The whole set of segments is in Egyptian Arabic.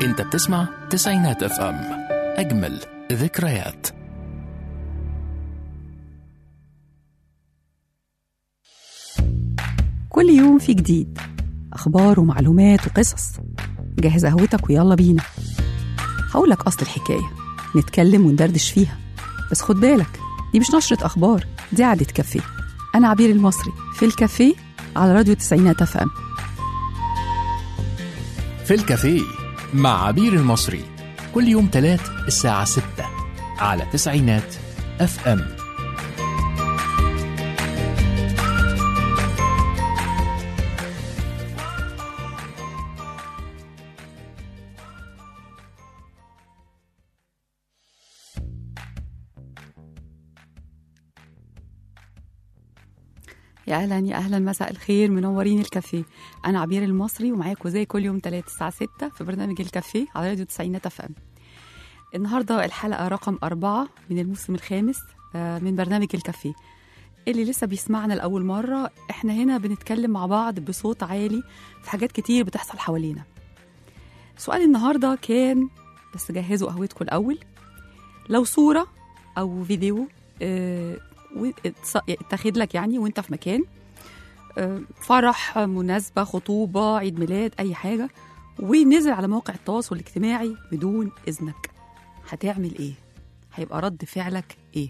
انت بتسمع تسعينات اف ام اجمل ذكريات كل يوم في جديد أخبار ومعلومات وقصص جهز قهوتك ويلا بينا هقولك أصل الحكاية نتكلم وندردش فيها بس خد بالك دي مش نشرة أخبار دي قعدة كافيه أنا عبير المصري في الكافيه على راديو تسعينات اف ام في الكافيه مع عبير المصري كل يوم تلات الساعة 6 على تسعينات اف ام يا اهلا يا اهلا مساء الخير منورين الكافيه انا عبير المصري ومعاكم زي كل يوم 3 الساعه 6 في برنامج الكافيه على راديو تسعينات اف ام النهارده الحلقه رقم أربعة من الموسم الخامس آه، من برنامج الكافيه اللي لسه بيسمعنا لاول مره احنا هنا بنتكلم مع بعض بصوت عالي في حاجات كتير بتحصل حوالينا سؤال النهارده كان بس جهزوا قهوتكم الاول لو صوره او فيديو آه، و- اتص- اتاخد لك يعني وانت في مكان آه، فرح مناسبة خطوبة عيد ميلاد أي حاجة ونزل على مواقع التواصل الاجتماعي بدون إذنك هتعمل إيه؟ هيبقى رد فعلك إيه؟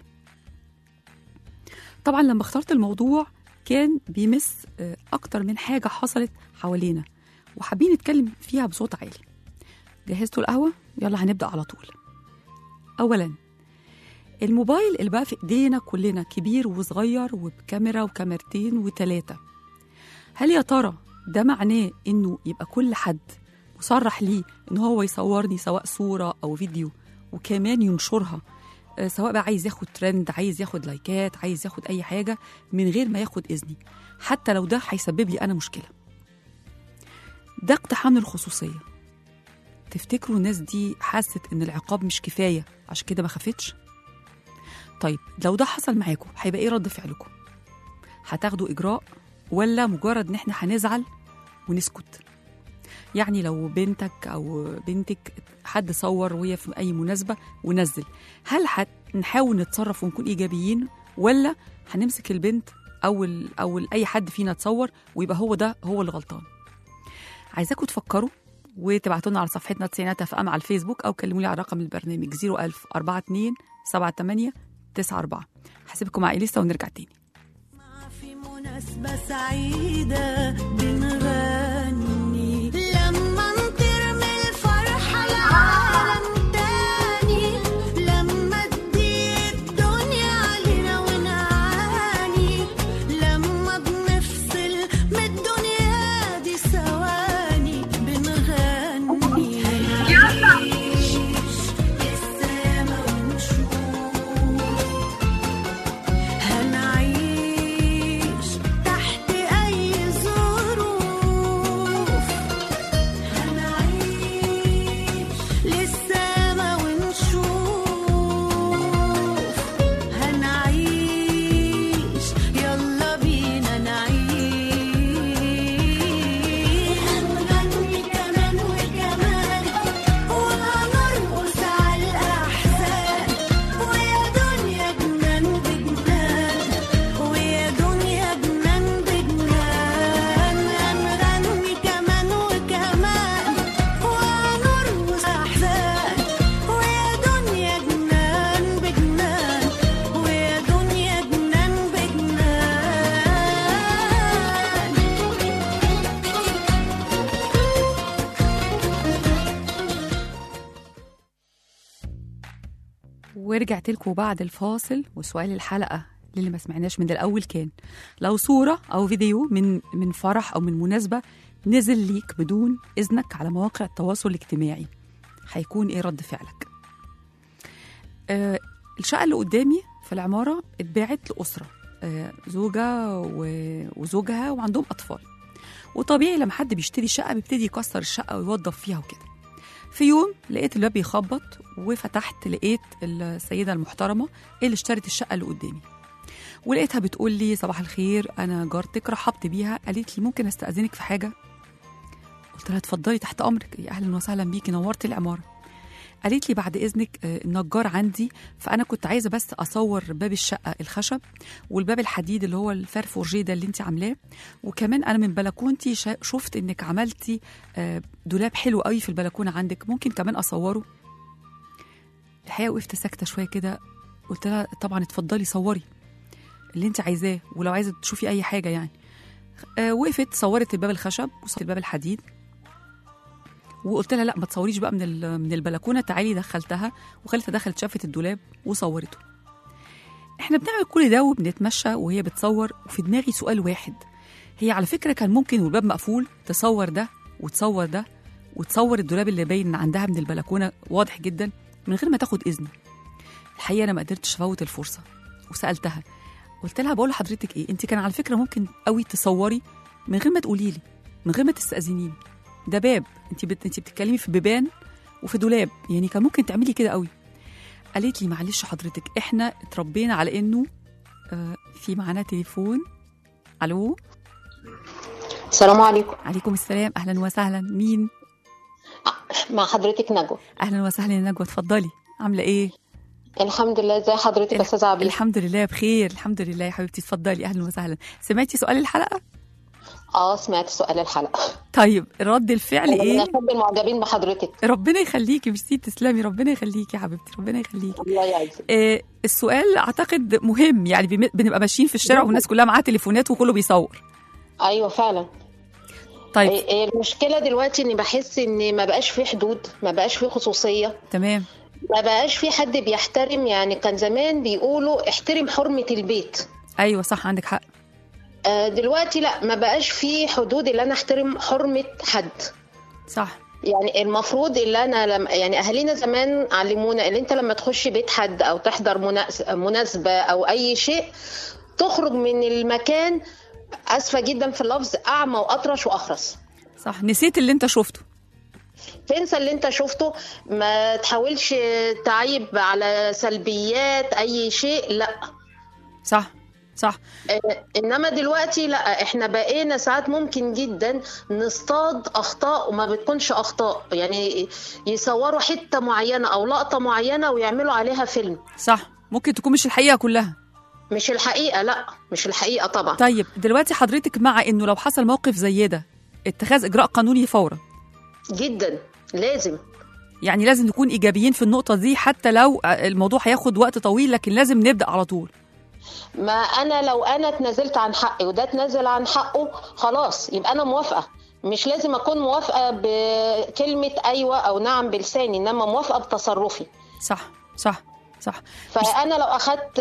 طبعا لما اخترت الموضوع كان بيمس آه، أكتر من حاجة حصلت حوالينا وحابين نتكلم فيها بصوت عالي جهزتوا القهوة؟ يلا هنبدأ على طول أولاً الموبايل اللي بقى في ايدينا كلنا كبير وصغير وبكاميرا وكاميرتين وتلاتة هل يا ترى ده معناه انه يبقى كل حد مصرح ليه ان هو يصورني سواء صورة او فيديو وكمان ينشرها آه، سواء بقى عايز ياخد ترند عايز ياخد لايكات عايز ياخد اي حاجة من غير ما ياخد اذني حتى لو ده هيسبب لي انا مشكلة ده اقتحام للخصوصية تفتكروا الناس دي حست ان العقاب مش كفاية عشان كده ما خافتش طيب لو ده حصل معاكم هيبقى ايه رد فعلكم هتاخدوا اجراء ولا مجرد ان احنا هنزعل ونسكت يعني لو بنتك او بنتك حد صور وهي في اي مناسبه ونزل هل هنحاول نتصرف ونكون ايجابيين ولا هنمسك البنت او ال او ال- اي حد فينا تصور ويبقى هو ده هو اللي غلطان عايزاكم تفكروا وتبعتوا لنا على صفحتنا تسعينات اف ام على الفيسبوك او كلموني على رقم البرنامج 01000 42 78 94 هسيبكم مع اليسا ونرجع تاني في مناسبة سعيدة بنغني لما نطير من الفرحة لعالم تاني لما تضيق الدنيا علينا ونعاني لما بنفصل من الدنيا دي ثواني بنغني هنعيش السما ونشوف هنعيش تحت أي ظروف هنعيش للسما ونشوف هنعيش يلا بينا نعيش هنغني كمان وكمان وهنرقص على الأحزان ويا دنيا جنان بجنان ويا دنيا جنان بجنان هنغني كمان وكمان وهنرقص أحزان ويا دنيا جنان بجنان ويا دنيا جنان بجنان ورجعت لكم بعد الفاصل وسؤال الحلقه للي ما سمعناش من الاول كان لو صوره او فيديو من من فرح او من مناسبه نزل ليك بدون اذنك على مواقع التواصل الاجتماعي هيكون ايه رد فعلك آه الشقه اللي قدامي في العماره اتباعت لاسره آه زوجه و- وزوجها وعندهم اطفال وطبيعي لما حد بيشتري شقه بيبتدي يكسر الشقه ويوظف فيها وكده في يوم لقيت الباب بيخبط وفتحت لقيت السيدة المحترمة اللي اشترت الشقة اللي قدامي ولقيتها بتقول لي صباح الخير أنا جارتك رحبت بيها قالت لي ممكن أستأذنك في حاجة قلت لها اتفضلي تحت امرك يا اهلا وسهلا بيكي نورتي العماره قالت لي بعد اذنك آه، النجار عندي فانا كنت عايزه بس اصور باب الشقه الخشب والباب الحديد اللي هو الفار فورجيه ده اللي انت عاملاه وكمان انا من بلكونتي شا- شفت انك عملتي آه، دولاب حلو قوي في البلكونه عندك ممكن كمان اصوره الحقيقه وقفت ساكته شويه كده قلت لها طبعا اتفضلي صوري اللي انت عايزاه ولو عايزه تشوفي اي حاجه يعني آه وقفت صورت الباب الخشب وصورت الباب الحديد وقلت لها لا ما تصوريش بقى من ال- من البلكونه تعالي دخلتها وخلتها دخلت شافت الدولاب وصورته احنا بنعمل كل ده وبنتمشى وهي بتصور وفي دماغي سؤال واحد هي على فكره كان ممكن والباب مقفول تصور ده وتصور ده وتصور الدولاب اللي باين إن عندها من البلكونه واضح جدا من غير ما تاخد اذني الحقيقه انا ما قدرتش افوت الفرصه وسالتها قلت لها بقول لحضرتك ايه انت كان على فكره ممكن قوي تصوري من غير ما تقولي لي من غير ما تستاذنيني ده باب انت بت... انت بتتكلمي في بيبان وفي دولاب يعني كان ممكن تعملي كده قوي قالت لي معلش حضرتك احنا اتربينا على انه آه في معانا تليفون الو السلام عليكم عليكم السلام اهلا وسهلا مين مع حضرتك نجوى اهلا وسهلا يا نجوى اتفضلي عامله ايه الحمد لله ازي حضرتك يا استاذه عبير الحمد لله بخير الحمد لله يا حبيبتي اتفضلي اهلا وسهلا سمعتي سؤال الحلقه اه سمعت سؤال الحلقه طيب رد الفعل انا ايه بحب المعجبين بحضرتك ربنا يخليكي ميرسي تسلمي ربنا يخليكي يا حبيبتي ربنا يخليكي الله يعزك آه السؤال اعتقد مهم يعني بم- بنبقى ماشيين في الشارع والناس كلها معاها تليفونات وكله بيصور ايوه فعلا طيب إيه- إيه المشكله دلوقتي اني بحس ان ما بقاش في حدود ما بقاش في خصوصيه تمام ما بقاش في حد بيحترم يعني كان زمان بيقولوا احترم حرمه البيت ايوه صح عندك حق آه دلوقتي لا ما بقاش في حدود اللي انا احترم حرمه حد صح يعني المفروض اللي انا لما يعني اهالينا زمان علمونا اللي انت لما تخش بيت حد او تحضر مناس- مناسبه او اي شيء تخرج من المكان اسفه جدا في اللفظ اعمى واطرش واخرس صح نسيت اللي انت شفته تنسى اللي انت شفته ما تحاولش تعيب على سلبيات اي شيء لا صح صح آه، انما دلوقتي لا احنا بقينا ساعات ممكن جدا نصطاد اخطاء وما بتكونش اخطاء يعني يصوروا حته معينه او لقطه معينه ويعملوا عليها فيلم صح ممكن تكون مش الحقيقه كلها مش الحقيقه لا مش الحقيقه طبعا طيب دلوقتي حضرتك مع انه لو حصل موقف زي ده اتخاذ اجراء قانوني فورا جدا لازم يعني لازم نكون ايجابيين في النقطه دي حتى لو الموضوع هياخد وقت طويل لكن لازم نبدا على طول ما انا لو انا اتنازلت عن حقي وده اتنازل عن حقه خلاص يبقى انا موافقه مش لازم اكون موافقه بكلمه ايوه او نعم بلساني انما موافقه بتصرفي صح صح صح فانا لو اخدت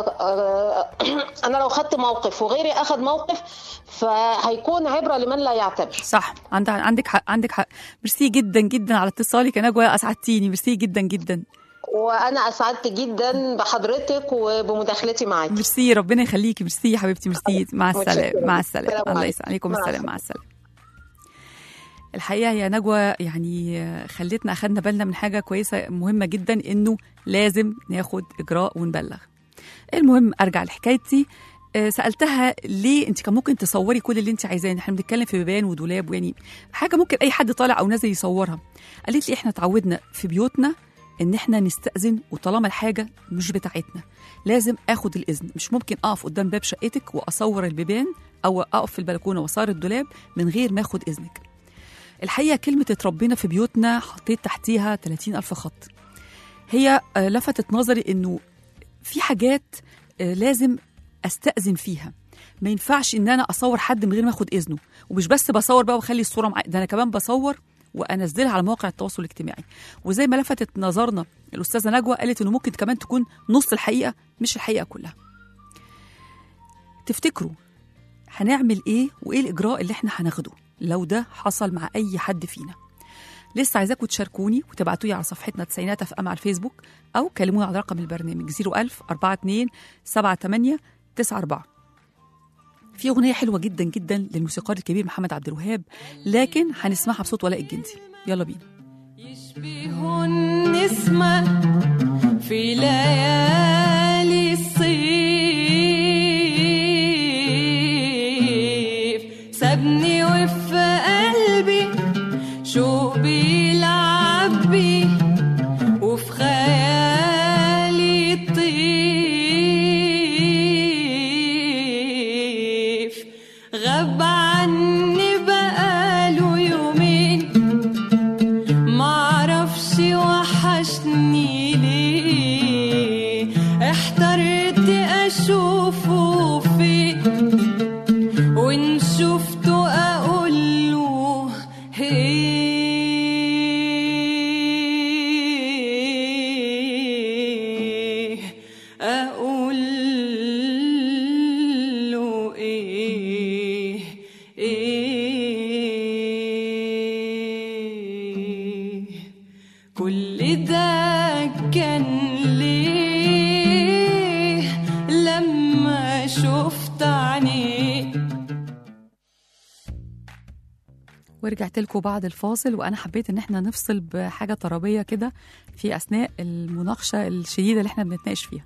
انا لو اخدت موقف وغيري اخذ موقف فهيكون عبره لمن لا يعتبر صح عند- عندك حق عندك حق ميرسي جدا جدا على اتصالك يا نجوى اسعدتيني ميرسي جدا جدا وانا اسعدت جدا بحضرتك وبمداخلتي معاكي ميرسي ربنا يخليكي ميرسي يا حبيبتي ميرسي مع متشكرة. السلامه مع السلامه السلام الله عليكم. يسلمك عليكم مع السلام السلامة. مع السلامه الحقيقه يا نجوى يعني خلتنا اخدنا بالنا من حاجه كويسه مهمه جدا انه لازم ناخد اجراء ونبلغ المهم ارجع لحكايتي آه، سالتها ليه انت كان ممكن تصوري كل اللي انت عايزاه احنا بنتكلم في بيبان ودولاب ويعني حاجه ممكن اي حد طالع او نازل يصورها قالت لي احنا اتعودنا في بيوتنا ان احنا نستاذن وطالما الحاجه مش بتاعتنا لازم اخد الاذن مش ممكن اقف قدام باب شقتك واصور البيبان او اقف في البلكونه واصور الدولاب من غير ما اخد اذنك الحقيقه كلمه اتربينا في بيوتنا حطيت تحتيها 30 الف خط هي آه، لفتت نظري انه في حاجات آه، لازم استاذن فيها ما ينفعش ان انا اصور حد من غير ما اخد اذنه ومش بس بصور بقى واخلي الصوره معايا ده انا كمان بصور وانزلها على مواقع التواصل الاجتماعي وزي ما لفتت نظرنا الاستاذه نجوى قالت انه ممكن كمان تكون نص الحقيقه مش الحقيقه كلها تفتكروا هنعمل ايه وايه الاجراء اللي احنا هناخده لو ده حصل مع اي حد فينا لسه عايزاكم تشاركوني وتبعتوا لي على صفحتنا تسعينات اف ام على الفيسبوك او كلموني على رقم البرنامج 01000 42 78 94 في اغنيه حلوه جدا جدا للموسيقار الكبير محمد عبد الوهاب لكن هنسمعها بصوت ولاء الجندي يلا بينا يشبه النسمة في ليالي الصيف سابني وفي قلبي ورجعت لكم بعد الفاصل وانا حبيت ان احنا نفصل بحاجه طربيه كده في اثناء المناقشه الشديده اللي احنا بنتناقش فيها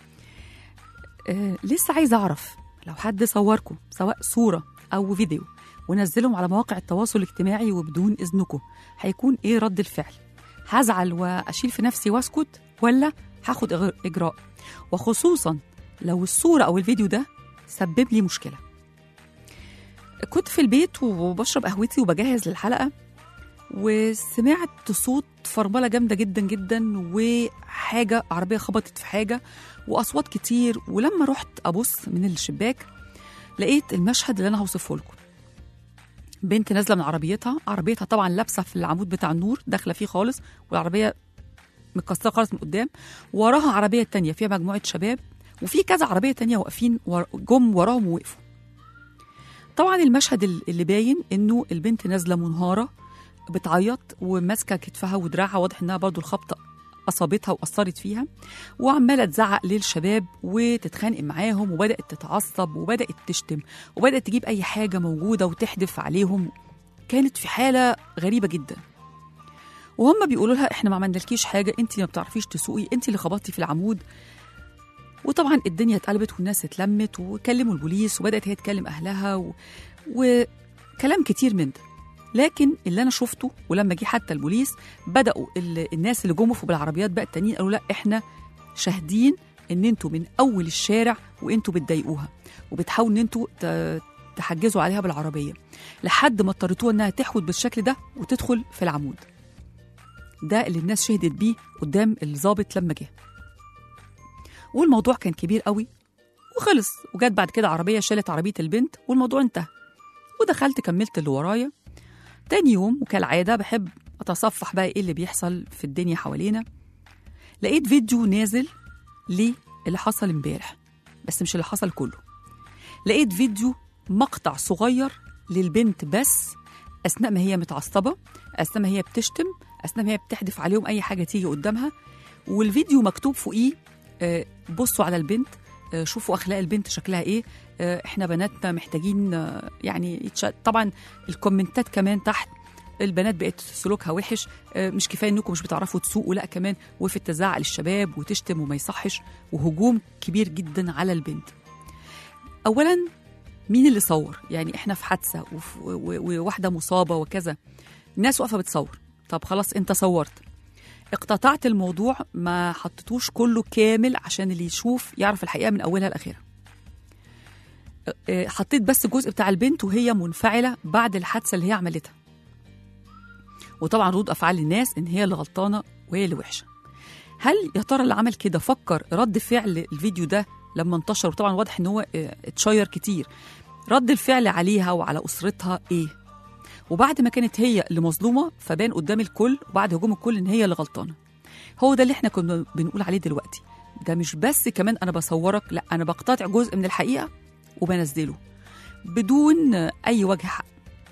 آه لسه عايزه اعرف لو حد صوركم سواء صوره او فيديو ونزلهم على مواقع التواصل الاجتماعي وبدون اذنكم هيكون ايه رد الفعل هزعل واشيل في نفسي واسكت ولا هاخد إغ- اجراء وخصوصا لو الصوره او الفيديو ده سبب لي مشكله كنت في البيت وبشرب قهوتي وبجهز للحلقه وسمعت صوت فرمله جامده جدا جدا وحاجه عربيه خبطت في حاجه واصوات كتير ولما رحت ابص من الشباك لقيت المشهد اللي انا هوصفه لكم بنت نازله من عربيتها عربيتها طبعا لابسه في العمود بتاع النور داخله فيه خالص والعربيه متكسره خالص من قدام وراها عربيه تانية فيها مجموعه شباب وفي كذا عربيه تانية واقفين ور- جم وراهم ووقفوا طبعا المشهد ال- اللي باين انه البنت نازله منهاره بتعيط وماسكه كتفها ودراعها واضح انها برضو الخبطه اصابتها واثرت فيها وعماله تزعق للشباب وتتخانق معاهم وبدات تتعصب وبدات تشتم وبدات تجيب اي حاجه موجوده وتحدف عليهم كانت في حاله غريبه جدا وهم بيقولوا لها احنا ما عملنالكيش حاجه انت ما بتعرفيش تسوقي انت اللي خبطتي في العمود وطبعا الدنيا اتقلبت والناس اتلمت وكلموا البوليس وبدات هي تكلم اهلها و... وكلام كتير من ده لكن اللي انا شفته ولما جه حتى البوليس بداوا ال... الناس اللي جم وقفوا بالعربيات بقى التانيين قالوا لا احنا شاهدين ان انتوا من اول الشارع وانتوا بتضايقوها وبتحاولوا ان انتوا ت... تحجزوا عليها بالعربيه لحد ما اضطريتوها انها تحود بالشكل ده وتدخل في العمود ده اللي الناس شهدت بيه قدام الضابط لما جه والموضوع كان كبير قوي وخلص وجت بعد كده عربيه شالت عربيه البنت والموضوع انتهى ودخلت كملت اللي ورايا تاني يوم وكالعاده بحب اتصفح بقى ايه اللي بيحصل في الدنيا حوالينا لقيت فيديو نازل ليه اللي حصل امبارح بس مش اللي حصل كله لقيت فيديو مقطع صغير للبنت بس اثناء ما هي متعصبه اثناء ما هي بتشتم اثناء ما هي بتحدف عليهم اي حاجه تيجي قدامها والفيديو مكتوب فوقيه آه، بصوا على البنت آه، شوفوا اخلاق البنت شكلها ايه آه، احنا بناتنا محتاجين آه، يعني يتش... طبعا الكومنتات كمان تحت البنات بقت سلوكها وحش آه، مش كفايه انكم مش بتعرفوا تسوقوا لا كمان وقفت تزعق للشباب وتشتم وما يصحش وهجوم كبير جدا على البنت اولا مين اللي صور يعني احنا في حادثه وف- و- و- وواحده مصابه وكذا الناس واقفه بتصور طب خلاص انت صورت اقتطعت الموضوع ما حطيتوش كله كامل عشان اللي يشوف يعرف الحقيقه من اولها لاخرها اه، حطيت بس الجزء بتاع البنت وهي منفعله بعد الحادثه اللي هي عملتها وطبعا ردود افعال الناس ان هي اللي غلطانه وهي اللي وحشه هل يا ترى اللي عمل كده فكر رد فعل الفيديو ده لما انتشر وطبعا واضح ان هو اه، اتشير كتير رد الفعل عليها وعلى اسرتها ايه وبعد ما كانت هي اللي مظلومه فبان قدام الكل وبعد هجوم الكل ان هي اللي غلطانه هو ده اللي احنا كنا بنقول عليه دلوقتي ده مش بس كمان انا بصورك لا انا بقتطع جزء من الحقيقه وبنزله بدون اي وجه حق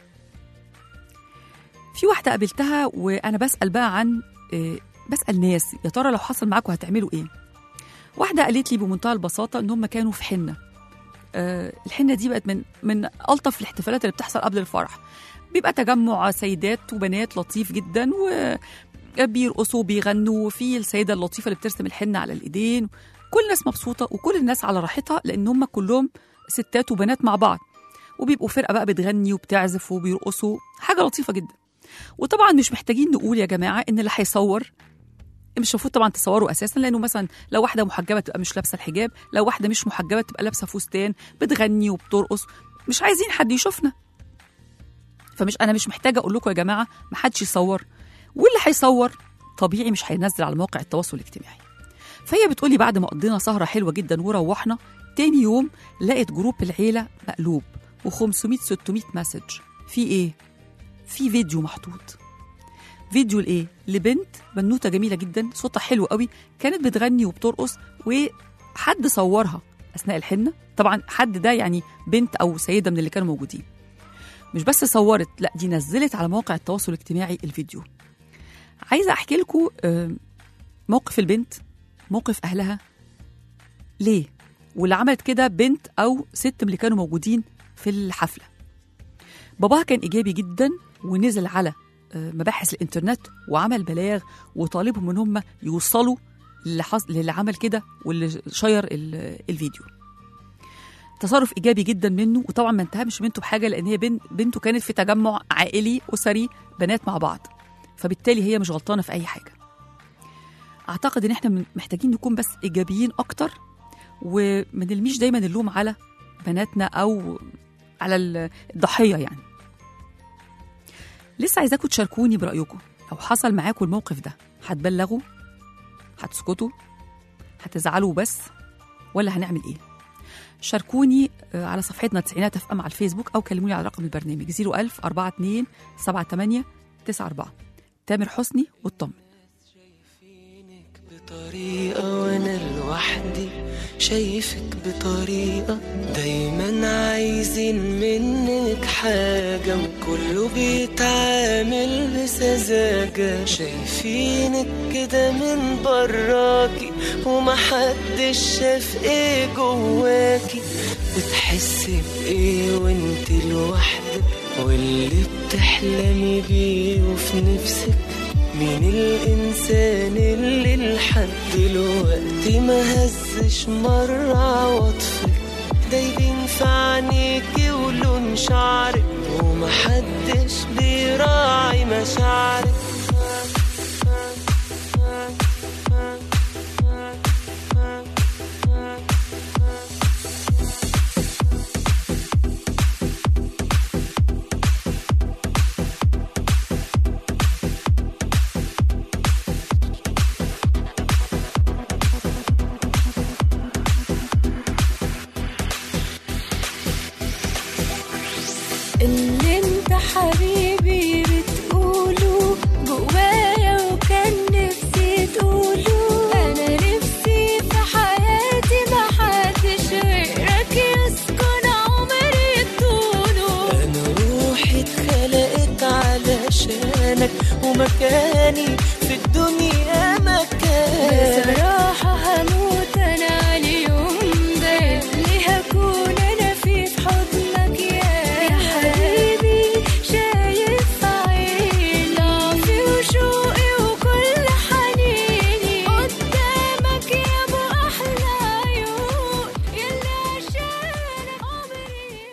في واحده قابلتها وانا بسال بقى عن آه، بسال ناس يا ترى لو حصل معاكم هتعملوا ايه واحده قالت لي بمنتهى البساطه ان هم كانوا في حنه آه، الحنه دي بقت من من الطف الاحتفالات اللي بتحصل قبل الفرح بيبقى تجمع سيدات وبنات لطيف جدا وبيرقصوا وبيغنوا وفي السيده اللطيفه اللي بترسم الحنه على الايدين كل الناس مبسوطه وكل الناس على راحتها لان هم كلهم ستات وبنات مع بعض وبيبقوا فرقه بقى بتغني وبتعزف وبيرقصوا حاجه لطيفه جدا وطبعا مش محتاجين نقول يا جماعه ان اللي هيصور مش المفروض طبعا تصوروا اساسا لانه مثلا لو واحده محجبه تبقى مش لابسه الحجاب لو واحده مش محجبه تبقى لابسه فستان بتغني وبترقص مش عايزين حد يشوفنا فمش انا مش محتاجه اقول لكم يا جماعه ما حدش يصور واللي هيصور طبيعي مش هينزل على مواقع التواصل الاجتماعي فهي بتقولي بعد ما قضينا سهره حلوه جدا وروحنا تاني يوم لقيت جروب العيله مقلوب و500 600 مسج في ايه في فيديو محطوط فيديو لايه لبنت بنوته جميله جدا صوتها حلو قوي كانت بتغني وبترقص وحد صورها اثناء الحنه طبعا حد ده يعني بنت او سيده من اللي كانوا موجودين مش بس صورت لا دي نزلت على مواقع التواصل الاجتماعي الفيديو عايزه احكي لكم موقف البنت موقف اهلها ليه واللي عملت كده بنت او ست من اللي كانوا موجودين في الحفله باباها كان إيجابي جدا ونزل على آه، مباحث الإنترنت وعمل بلاغ وطالبهم إن هم يوصلوا للي, حص... للي عمل كده واللي شير ال- الفيديو تصرف إيجابي جدا منه وطبعا ما انتهمش بنته بحاجة لأن هي بن... بنته كانت في تجمع عائلي أسري بنات مع بعض فبالتالي هي مش غلطانة في أي حاجة أعتقد إن إحنا من- محتاجين نكون بس إيجابيين أكتر وما نلميش دايما اللوم على بناتنا أو على ال- الضحية يعني لسه عايزاكم تشاركوني برأيكم لو حصل معاكم الموقف ده هتبلغوا هتسكتوا هتزعلوا بس ولا هنعمل ايه شاركوني آه، على صفحتنا تسعينات اف ام على الفيسبوك او كلموني على رقم البرنامج 01000 42 78 94 تامر حسني واطمن بطريقة وأنا لوحدي شايفك بطريقة دايما عايزين منك حاجة وكله بيتعامل بسذاجة شايفينك كده من براكي ومحدش شاف ايه جواكي بتحسي بإيه وانت لوحدك واللي بتحلمي بيه وفي نفسك مين الإنسان اللي لحد دلوقتي ما هزش مرة عواطفك دايبين في عينيكي ولون شعرك ومحدش بيراعي مشاعرك اللي انت حبيبي بتقوله جوايا وكان نفسي تقوله انا نفسي في حياتي محدش غيرك يسكن عمري طوله أنا روحي اتخلقت علشانك ومكاني في الدنيا مكانك بصراحة هموت أنا على اليوم ده اللي هكون أنا فيه في حضنك يا يا حبيبي شايف عيني ضعفي وشوقي وكل حنيني قدامك يا أبو أحلى عيون يلي عشانك عمري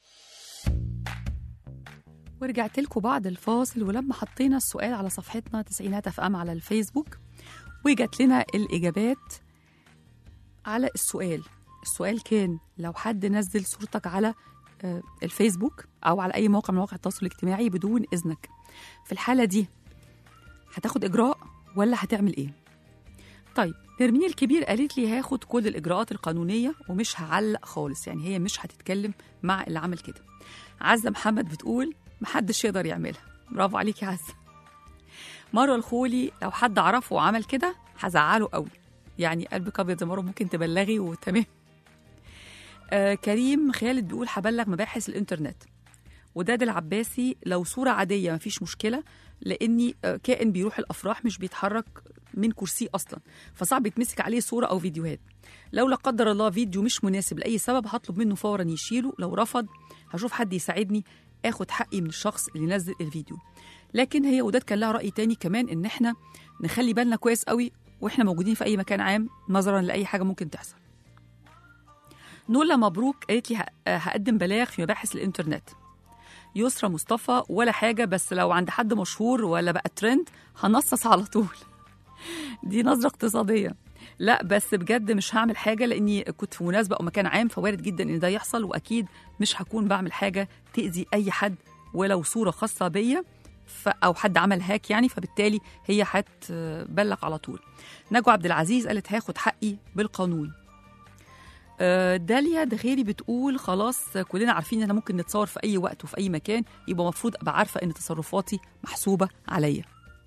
ورجعت لكم بعد الفاصل ولما حطينا السؤال على صفحتنا تسعينات اف ام على الفيسبوك وجات لنا الاجابات على السؤال السؤال كان لو حد نزل صورتك على آه، الفيسبوك او على اي موقع من مواقع التواصل الاجتماعي بدون اذنك في الحاله دي هتاخد اجراء ولا هتعمل ايه طيب نرمين الكبير قالت لي هاخد كل الاجراءات القانونيه ومش هعلق خالص يعني هي مش هتتكلم مع اللي عمل كده عزة محمد بتقول محدش يقدر يعملها برافو عليك يا عزة مروة الخولي لو حد عرفه وعمل كده هزعله قوي يعني قلبك ابيض يا مروة ممكن تبلغي وتمام آه كريم خالد بيقول هبلغ مباحث الانترنت وداد العباسي لو صورة عادية مفيش مشكلة لأني آه، كائن بيروح الأفراح مش بيتحرك من كرسيه أصلا فصعب يتمسك عليه صورة أو فيديوهات لو لا قدر الله فيديو مش مناسب لأي سبب هطلب منه فورا يشيله لو رفض هشوف حد يساعدني اخد حقي من الشخص اللي نزل الفيديو لكن هي وداد كان لها راي تاني كمان ان احنا نخلي بالنا كويس قوي واحنا موجودين في اي مكان عام نظرا لاي حاجه ممكن تحصل نولا مبروك قالت لي ه- هقدم بلاغ في مباحث الانترنت يسرى مصطفى ولا حاجه بس لو عند حد مشهور ولا بقى ترند هنصص على طول دي نظره اقتصاديه لا بس بجد مش هعمل حاجه لاني كنت في مناسبه او مكان عام فوارد جدا ان ده يحصل واكيد مش هكون بعمل حاجه تاذي اي حد ولو صوره خاصه بيا ف... او حد عمل هاك يعني فبالتالي هي هتبلغ على طول نجوى عبد العزيز قالت هاخد حقي بالقانون آه، داليا دغيري بتقول خلاص كلنا عارفين ان انا ممكن نتصور في اي وقت وفي اي مكان يبقى المفروض ابقى عارفه ان تصرفاتي محسوبه عليا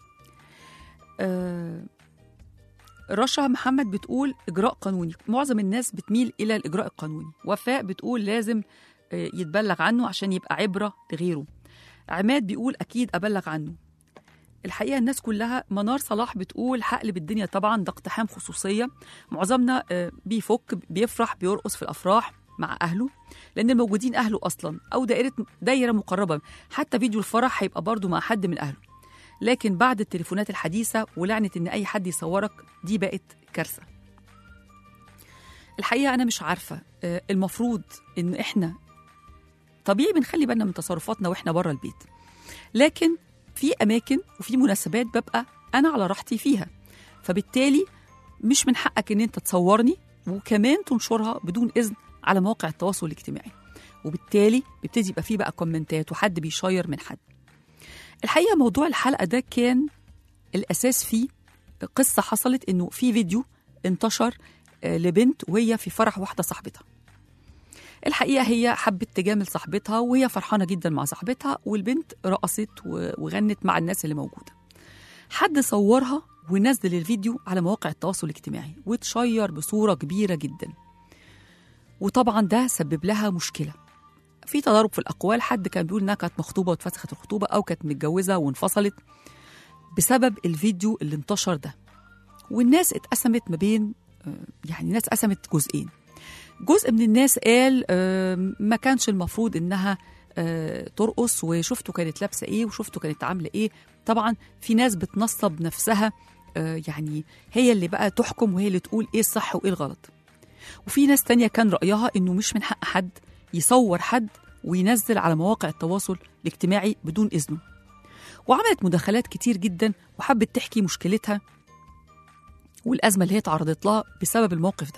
آه، رشا محمد بتقول اجراء قانوني معظم الناس بتميل الى الاجراء القانوني وفاء بتقول لازم آه، يتبلغ عنه عشان يبقى عبره لغيره عماد بيقول اكيد ابلغ عنه الحقيقه الناس كلها منار صلاح بتقول هقلب الدنيا طبعا ده اقتحام خصوصيه معظمنا آه، بيفك بيفرح بيرقص في الافراح مع اهله لان الموجودين اهله اصلا او دائره دايره مقربه حتى فيديو الفرح هيبقى برضه مع حد من اهله لكن بعد التليفونات الحديثه ولعنه ان اي حد يصورك دي بقت كارثه الحقيقه انا مش عارفه آه، المفروض ان احنا طبيعي بنخلي بالنا من تصرفاتنا واحنا بره البيت لكن في اماكن وفي مناسبات ببقى انا على راحتي فيها فبالتالي مش من حقك ان انت تصورني وكمان تنشرها بدون اذن على مواقع التواصل الاجتماعي وبالتالي بيبتدي يبقى فيه بقى كومنتات وحد بيشير من حد الحقيقه موضوع الحلقه ده كان الاساس فيه قصه حصلت انه في فيديو انتشر آه، لبنت وهي في فرح واحده صاحبتها الحقيقه هي حبت تجامل صاحبتها وهي فرحانه جدا مع صاحبتها والبنت رقصت و- وغنت مع الناس اللي موجوده حد صورها ونزل الفيديو على مواقع التواصل الاجتماعي واتشير بصوره كبيره جدا وطبعا ده سبب لها مشكله في تضارب في الاقوال حد كان بيقول انها كانت مخطوبه واتفسخت الخطوبه او كانت متجوزه وانفصلت بسبب الفيديو اللي انتشر ده والناس اتقسمت ما بين آه، يعني الناس قسمت جزئين جزء من الناس قال آه، ما كانش المفروض انها آه، ترقص وشفتوا كانت لابسه ايه وشفتوا كانت عامله ايه طبعا في ناس بتنصب نفسها آه، يعني هي اللي بقى تحكم وهي اللي تقول ايه الصح وايه الغلط وفي ناس تانية كان رأيها انه مش من حق حد يصور حد وينزل على مواقع التواصل الاجتماعي بدون إذنه وعملت مداخلات كتير جدا وحبت تحكي مشكلتها والأزمة اللي هي تعرضت لها بسبب الموقف ده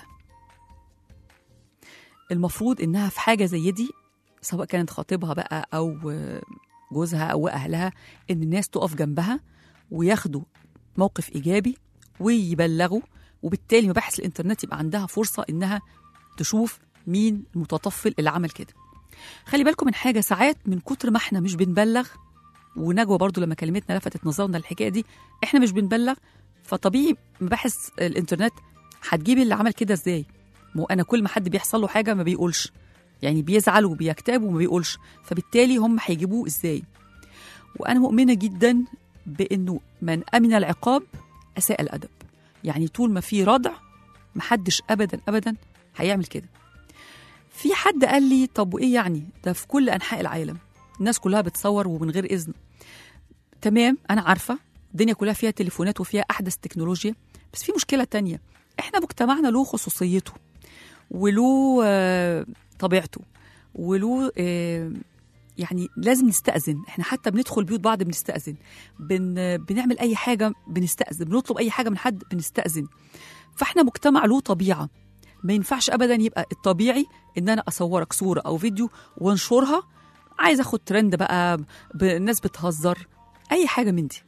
المفروض إنها في حاجة زي دي سواء كانت خطيبها بقى أو جوزها أو أهلها إن الناس تقف جنبها وياخدوا موقف إيجابي ويبلغوا وبالتالي مباحث الإنترنت يبقى عندها فرصة إنها تشوف مين المتطفل اللي عمل كده خلي بالكم من حاجة ساعات من كتر ما احنا مش بنبلغ ونجوى برضو لما كلمتنا لفتت نظرنا الحكاية دي احنا مش بنبلغ فطبيعي مباحث الإنترنت هتجيب اللي عمل كده ازاي مو انا كل ما حد بيحصل له حاجه ما بيقولش يعني بيزعل وبيكتئب وما بيقولش فبالتالي هم هيجيبوه ازاي وانا مؤمنه جدا بانه من امن العقاب اساء الادب يعني طول ما في ردع محدش ابدا ابدا هيعمل كده في حد قال لي طب وايه يعني ده في كل انحاء العالم الناس كلها بتصور ومن غير اذن تمام انا عارفه الدنيا كلها فيها تليفونات وفيها احدث تكنولوجيا بس في مشكله تانية احنا مجتمعنا له خصوصيته وله آه، طبيعته وله آه، يعني لازم نستأذن احنا حتى بندخل بيوت بعض بنستأذن بن بنعمل اي حاجه بنستأذن بنطلب اي حاجه من حد بنستأذن فاحنا مجتمع له طبيعه ما ينفعش ابدا يبقى الطبيعي ان انا اصورك صوره او فيديو وانشرها عايز اخد ترند بقى ب- الناس بتهزر اي حاجه من دي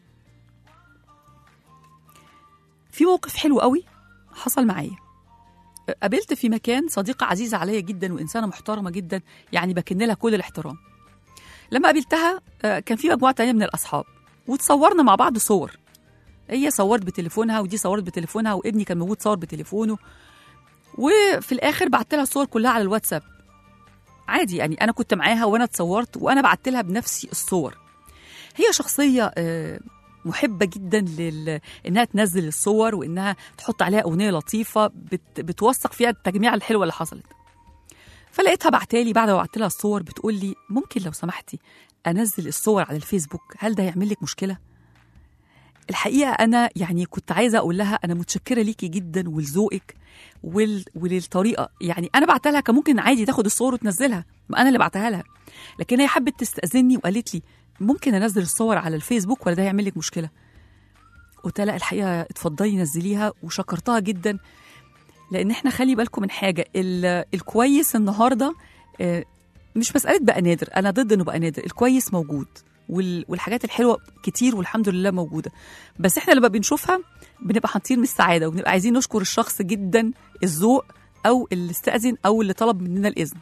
في موقف حلو قوي حصل معايا قابلت في مكان صديقة عزيزة عليا جدا وإنسانة محترمة جدا يعني بكن لها كل الاحترام لما قابلتها آه، كان في مجموعة تانية من الأصحاب وتصورنا مع بعض صور هي صورت بتليفونها ودي صورت بتليفونها وابني كان موجود صور بتليفونه وفي الآخر بعت لها الصور كلها على الواتساب عادي يعني أنا كنت معاها وأنا اتصورت وأنا بعت لها بنفسي الصور هي شخصية آه، محبة جدا لل... إنها تنزل الصور وإنها تحط عليها أغنية لطيفة بت... بتوثق فيها التجميعة الحلوة اللي حصلت فلقيتها بعتالي بعد ما بعت لها الصور بتقول لي ممكن لو سمحتي أنزل الصور على الفيسبوك هل ده يعمل لك مشكلة؟ الحقيقة أنا يعني كنت عايزة أقول لها أنا متشكرة ليكي جدا ولذوقك وال... وللطريقة يعني أنا بعتها لها كان ممكن عادي تاخد الصور وتنزلها ما أنا اللي بعتها لها لكن هي حبت تستأذني وقالت لي ممكن انزل الصور على الفيسبوك ولا ده هيعمل لك مشكله قلت لها لا الحقيقه اتفضلي نزليها وشكرتها جدا لان احنا خلي بالكم من حاجه ال- الكويس النهارده آه، مش مساله بقى نادر انا ضد انه بقى نادر الكويس موجود وال- والحاجات الحلوه كتير والحمد لله موجوده بس احنا لما بنشوفها بنبقى هنطير من السعاده وبنبقى عايزين نشكر الشخص جدا الذوق او اللي استاذن او اللي طلب مننا الاذن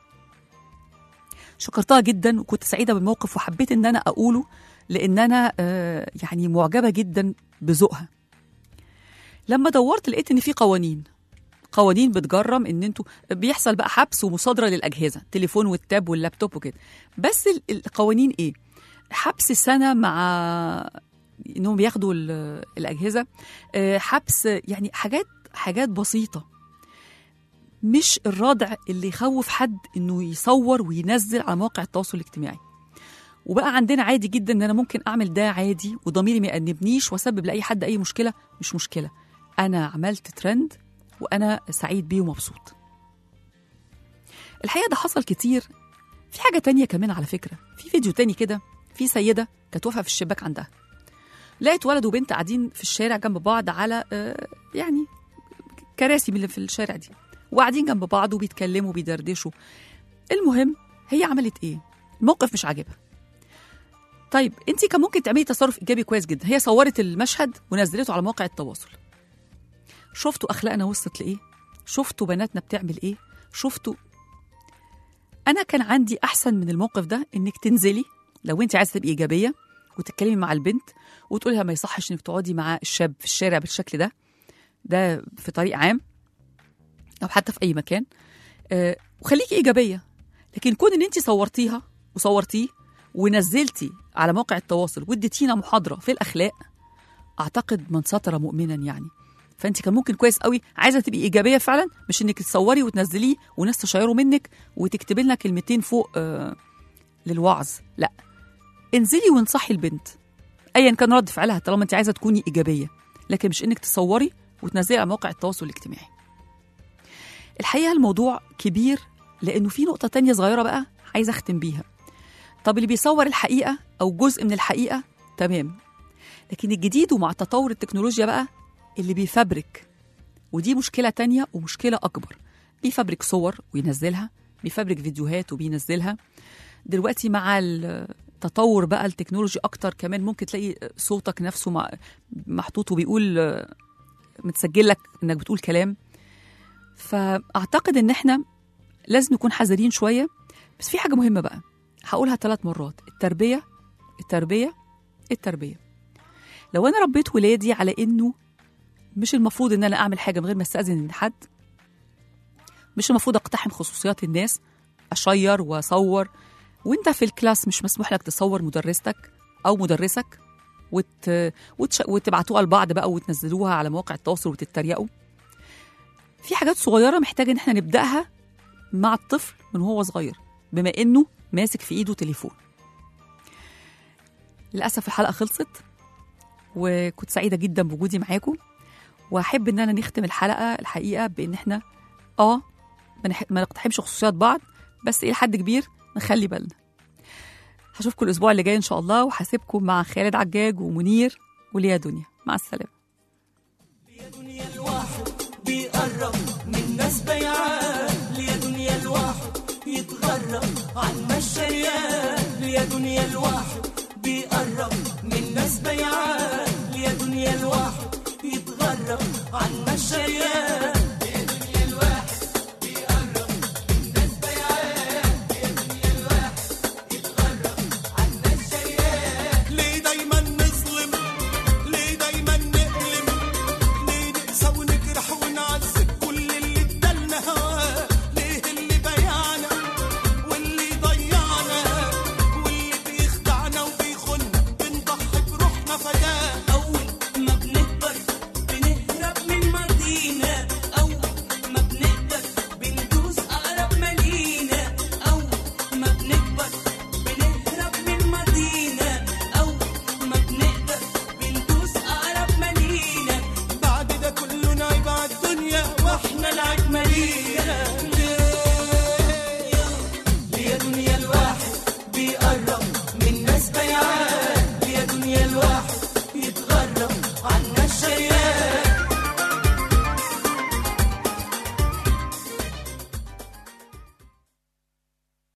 شكرتها جدا وكنت سعيده بالموقف وحبيت ان انا اقوله لان انا آه، يعني معجبه جدا بذوقها لما دورت لقيت ان في قوانين قوانين بتجرم ان انتوا بيحصل بقى حبس ومصادره للاجهزه التليفون والتاب واللابتوب وكده بس ال- القوانين ايه حبس سنه مع انهم بياخدوا ال- الاجهزه آه، حبس يعني حاجات حاجات بسيطه مش الردع اللي يخوف حد انه يصور وينزل على مواقع التواصل الاجتماعي وبقى عندنا عادي جدا ان انا ممكن اعمل ده عادي وضميري ما يأنبنيش واسبب لاي حد اي مشكله مش مشكله انا عملت ترند وانا سعيد بيه ومبسوط الحقيقه ده حصل كتير في حاجه تانية كمان على فكره في فيديو تاني كده في سيده كانت واقفه في الشباك عندها لقيت ولد وبنت قاعدين في الشارع جنب بعض على آه، يعني كراسي من اللي في الشارع دي وقاعدين جنب بعض وبيتكلموا وبيدردشوا المهم هي عملت ايه الموقف مش عاجبها طيب انت كان ممكن تعملي تصرف ايجابي كويس جدا هي صورت المشهد ونزلته على مواقع التواصل شفتوا اخلاقنا وصلت لايه شفتوا بناتنا بتعمل ايه شفتوا انا كان عندي احسن من الموقف ده انك تنزلي لو انت عايزه تبقي ايجابيه وتتكلمي مع البنت وتقولي لها ما يصحش انك تقعدي مع الشاب في الشارع بالشكل ده ده في طريق عام او حتى في اي مكان آه وخليكي ايجابيه لكن كون ان انت صورتيها وصورتيه ونزلتي على موقع التواصل واديتينا محاضره في الاخلاق اعتقد من ستر مؤمنا يعني فانت كان ممكن كويس قوي عايزه تبقي ايجابيه فعلا مش انك تصوري وتنزليه وناس تشيروا منك وتكتبي لنا كلمتين فوق آه للوعظ لا انزلي وانصحي البنت ايا كان رد فعلها طالما انت عايزه تكوني ايجابيه لكن مش انك تصوري وتنزلي على مواقع التواصل الاجتماعي الحقيقه الموضوع كبير لانه في نقطه تانية صغيره بقى عايزه اختم بيها طب اللي بيصور الحقيقه او جزء من الحقيقه تمام لكن الجديد ومع تطور التكنولوجيا بقى اللي بيفبرك ودي مشكله تانية ومشكله اكبر بيفبرك صور وينزلها بيفبرك فيديوهات وبينزلها دلوقتي مع التطور بقى التكنولوجي اكتر كمان ممكن تلاقي صوتك نفسه مع- محطوط وبيقول آه، متسجل لك انك بتقول كلام فاعتقد ان احنا لازم نكون حذرين شويه بس في حاجه مهمه بقى هقولها ثلاث مرات التربيه التربيه التربيه لو انا ربيت ولادي على انه مش المفروض ان انا اعمل حاجه من غير ما استاذن من حد مش المفروض اقتحم خصوصيات الناس اشير واصور وانت في الكلاس مش مسموح لك تصور مدرستك او مدرسك وت... وتش... وتبعتوها لبعض بقى وتنزلوها على مواقع التواصل وتتريقوا في حاجات صغيره محتاجه ان احنا نبداها مع الطفل من وهو صغير بما انه ماسك في ايده تليفون للاسف الحلقه خلصت وكنت سعيده جدا بوجودي معاكم واحب ان انا نختم الحلقه الحقيقه بان احنا اه ما نح- ما نقتحمش خصوصيات بعض بس الى حد كبير نخلي بالنا هشوفكم الاسبوع اللي جاي ان شاء الله وهسيبكم مع خالد عجاج ومنير وليا دنيا مع السلامه دنيا الواحد بيقرب من ناس بيعان ليا دنيا الواحد يتغرب عن مشاريان ليا دنيا الواحد بيقرب من ناس بيعان ليا دنيا الواحد يتغرب عن مشاريان